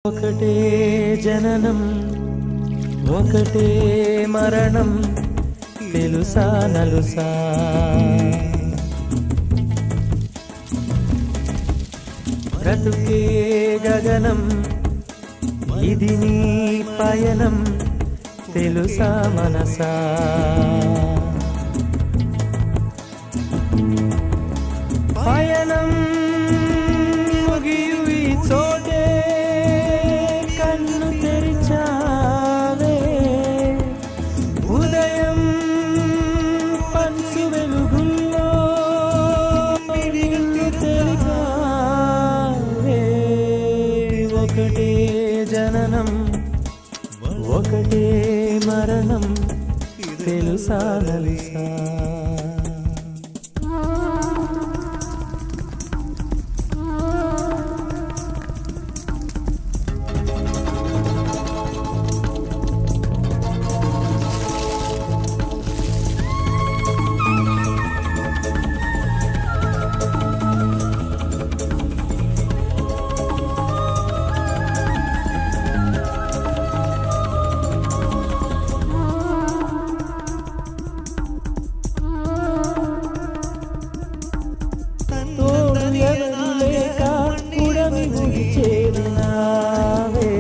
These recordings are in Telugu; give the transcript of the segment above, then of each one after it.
ఒకటే జననం ఒకటే మరణం తెలుసా నలుసా బ్రతుకే గగనం ఇది నీ పయనం తెలుసా మనసా పయనం ముగియు ఈ చోటే కన్ను తెరిచావే ఉదయం పంచు వెలుగుల్లో నిన్ను తెలిపావే ఒకటే జననం ఒకటే మరణం తెలుసా నలుసా తోడు ఎవరు లేక ఉడమి ముడి చేరినావే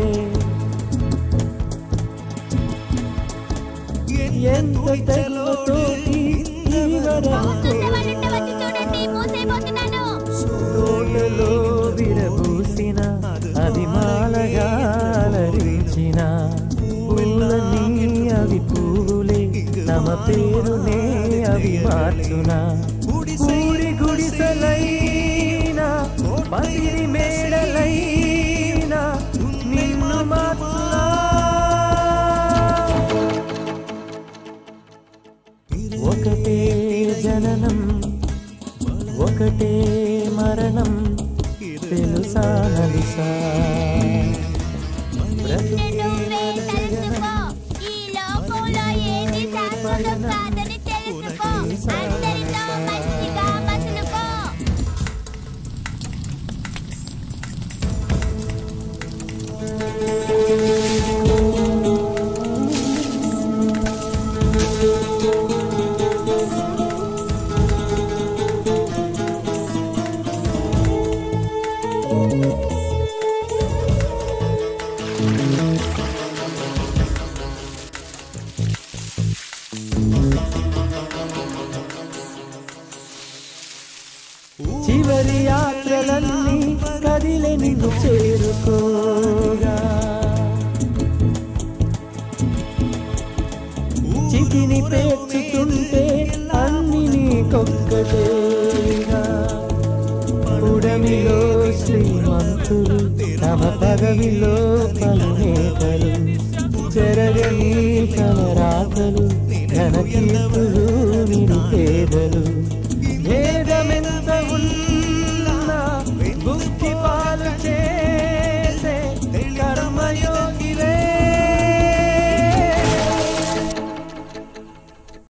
ఎంత తెల్లతోటి చూసేవాళ్ళుంటే వచ్చి చూడండి మూసైపోతున్నాను తోటలో విరబూసిన అది మాలగా అలరించిన పుల్లన్నీ అవి పువ్వులే తమ పేరునే అవి మార్చునా ఊరి గుడిసెలైనా పసిరి మేడలైనా నిన్ను మార్చునా ఒకటే జననం ఒకటే మరణం తెలుసా నలుసా బ్రతుకే నువ్వే తెలుసుకో ఈ లోకంలో ఏది శాశ్వతం కాదని తెలుసుకో అందరితో మంచిగా మసులుకో చివరి యాత్రలన్నీ కదిలే నిన్ను చేరుకోగా చితిని పేర్చుతుంటే అన్ని నీకొక్కటేగా ఉడమిలో శ్రీమంతులు తమ పదవిలో పలునేతలు చెరగని తమ రాతలు ఘన కీర్తులు